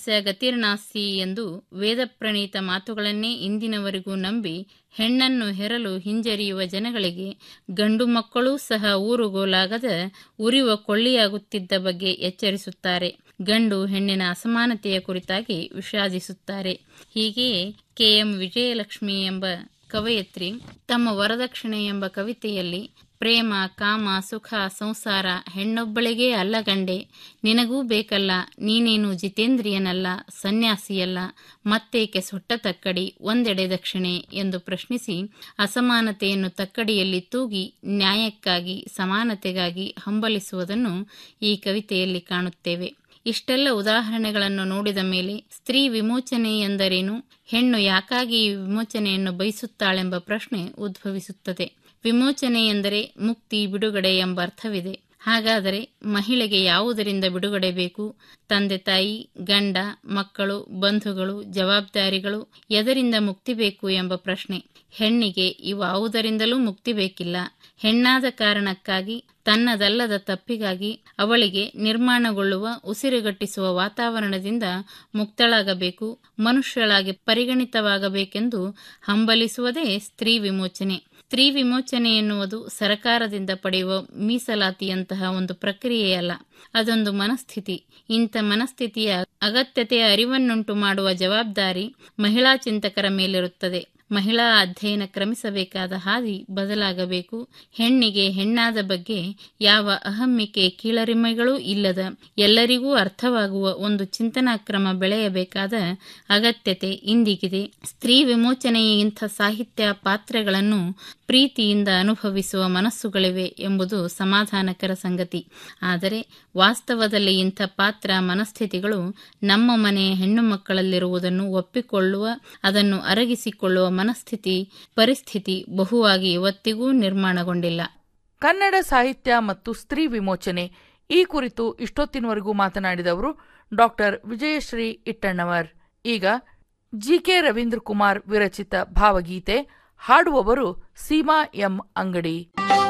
ಧರ್ಮಸ್ಯ ಗತಿರ್ನಾಸ್ತಿ ಎಂದು ವೇದಪ್ರಣೀತ ಮಾತುಗಳನ್ನೇ ಇಂದಿನವರೆಗೂ ನಂಬಿ ಹೆಣ್ಣನ್ನು ಹೆರಲು ಹಿಂಜರಿಯುವ ಜನಗಳಿಗೆ ಗಂಡು ಮಕ್ಕಳೂ ಸಹ ಊರುಗೋಲಾಗದ ಉರಿವ ಕೊಳ್ಳಿಯಾಗುತ್ತಿದ್ದ ಬಗ್ಗೆ ಎಚ್ಚರಿಸುತ್ತಾರೆ ಗಂಡು ಹೆಣ್ಣಿನ ಅಸಮಾನತೆಯ ಕುರಿತಾಗಿ ವಿಷಾದಿಸುತ್ತಾರೆ ಹೀಗೆಯೇ ಕೆ ಎಂ ವಿಜಯಲಕ್ಷ್ಮಿ ಎಂಬ ಕವಯತ್ರಿ ತಮ್ಮ ವರದಕ್ಷಿಣೆ ಎಂಬ ಕವಿತೆಯಲ್ಲಿ ಪ್ರೇಮ ಕಾಮ ಸುಖ ಸಂಸಾರ ಹೆಣ್ಣೊಬ್ಬಳಿಗೇ ಅಲ್ಲ ಗಂಡೆ ನಿನಗೂ ಬೇಕಲ್ಲ ನೀನೇನು ಜಿತೇಂದ್ರಿಯನಲ್ಲ ಸನ್ಯಾಸಿಯಲ್ಲ ಮತ್ತೇಕೆ ಸೊಟ್ಟ ತಕ್ಕಡಿ ಒಂದೆಡೆ ದಕ್ಷಿಣೆ ಎಂದು ಪ್ರಶ್ನಿಸಿ ಅಸಮಾನತೆಯನ್ನು ತಕ್ಕಡಿಯಲ್ಲಿ ತೂಗಿ ನ್ಯಾಯಕ್ಕಾಗಿ ಸಮಾನತೆಗಾಗಿ ಹಂಬಲಿಸುವುದನ್ನು ಈ ಕವಿತೆಯಲ್ಲಿ ಕಾಣುತ್ತೇವೆ ಇಷ್ಟೆಲ್ಲ ಉದಾಹರಣೆಗಳನ್ನು ನೋಡಿದ ಮೇಲೆ ಸ್ತ್ರೀ ವಿಮೋಚನೆ ಎಂದರೇನು ಹೆಣ್ಣು ಯಾಕಾಗಿ ಈ ವಿಮೋಚನೆಯನ್ನು ಬಯಸುತ್ತಾಳೆಂಬ ಪ್ರಶ್ನೆ ಉದ್ಭವಿಸುತ್ತದೆ ವಿಮೋಚನೆ ಎಂದರೆ ಮುಕ್ತಿ ಬಿಡುಗಡೆ ಎಂಬ ಅರ್ಥವಿದೆ ಹಾಗಾದರೆ ಮಹಿಳೆಗೆ ಯಾವುದರಿಂದ ಬಿಡುಗಡೆ ಬೇಕು ತಂದೆ ತಾಯಿ ಗಂಡ ಮಕ್ಕಳು ಬಂಧುಗಳು ಜವಾಬ್ದಾರಿಗಳು ಎದರಿಂದ ಮುಕ್ತಿ ಬೇಕು ಎಂಬ ಪ್ರಶ್ನೆ ಹೆಣ್ಣಿಗೆ ಇವಾವುದರಿಂದಲೂ ಮುಕ್ತಿ ಬೇಕಿಲ್ಲ ಹೆಣ್ಣಾದ ಕಾರಣಕ್ಕಾಗಿ ತನ್ನದಲ್ಲದ ತಪ್ಪಿಗಾಗಿ ಅವಳಿಗೆ ನಿರ್ಮಾಣಗೊಳ್ಳುವ ಉಸಿರುಗಟ್ಟಿಸುವ ವಾತಾವರಣದಿಂದ ಮುಕ್ತಳಾಗಬೇಕು ಮನುಷ್ಯಳಾಗಿ ಪರಿಗಣಿತವಾಗಬೇಕೆಂದು ಹಂಬಲಿಸುವುದೇ ಸ್ತ್ರೀ ವಿಮೋಚನೆ ಸ್ತ್ರೀ ವಿಮೋಚನೆ ಎನ್ನುವುದು ಸರಕಾರದಿಂದ ಪಡೆಯುವ ಮೀಸಲಾತಿಯಂತಹ ಒಂದು ಪ್ರಕ್ರಿಯೆಯಲ್ಲ ಅದೊಂದು ಮನಸ್ಥಿತಿ ಇಂಥ ಮನಸ್ಥಿತಿಯ ಅಗತ್ಯತೆಯ ಅರಿವನ್ನುಂಟು ಮಾಡುವ ಜವಾಬ್ದಾರಿ ಮಹಿಳಾ ಚಿಂತಕರ ಮೇಲಿರುತ್ತದೆ ಮಹಿಳಾ ಅಧ್ಯಯನ ಕ್ರಮಿಸಬೇಕಾದ ಹಾದಿ ಬದಲಾಗಬೇಕು ಹೆಣ್ಣಿಗೆ ಹೆಣ್ಣಾದ ಬಗ್ಗೆ ಯಾವ ಅಹಮ್ಮಿಕೆ ಕೀಳರಿಮೆಗಳೂ ಇಲ್ಲದ ಎಲ್ಲರಿಗೂ ಅರ್ಥವಾಗುವ ಒಂದು ಚಿಂತನಾ ಕ್ರಮ ಬೆಳೆಯಬೇಕಾದ ಅಗತ್ಯತೆ ಇಂದಿಗಿದೆ ಸ್ತ್ರೀ ವಿಮೋಚನೆಯ ಇಂಥ ಸಾಹಿತ್ಯ ಪಾತ್ರಗಳನ್ನು ಪ್ರೀತಿಯಿಂದ ಅನುಭವಿಸುವ ಮನಸ್ಸುಗಳಿವೆ ಎಂಬುದು ಸಮಾಧಾನಕರ ಸಂಗತಿ ಆದರೆ ವಾಸ್ತವದಲ್ಲಿ ಇಂಥ ಪಾತ್ರ ಮನಸ್ಥಿತಿಗಳು ನಮ್ಮ ಮನೆಯ ಹೆಣ್ಣು ಮಕ್ಕಳಲ್ಲಿರುವುದನ್ನು ಒಪ್ಪಿಕೊಳ್ಳುವ ಅದನ್ನು ಅರಗಿಸಿಕೊಳ್ಳುವ ಮನಸ್ಥಿತಿ ಪರಿಸ್ಥಿತಿ ಬಹುವಾಗಿ ಇವತ್ತಿಗೂ ನಿರ್ಮಾಣಗೊಂಡಿಲ್ಲ ಕನ್ನಡ ಸಾಹಿತ್ಯ ಮತ್ತು ಸ್ತ್ರೀ ವಿಮೋಚನೆ ಈ ಕುರಿತು ಇಷ್ಟೊತ್ತಿನವರೆಗೂ ಮಾತನಾಡಿದವರು ಡಾಕ್ಟರ್ ವಿಜಯಶ್ರೀ ಇಟ್ಟಣ್ಣವರ್ ಈಗ ಜಿಕೆ ರವೀಂದ್ರ ಕುಮಾರ್ ವಿರಚಿತ ಭಾವಗೀತೆ ಹಾಡುವವರು ಸೀಮಾ ಎಂ ಅಂಗಡಿ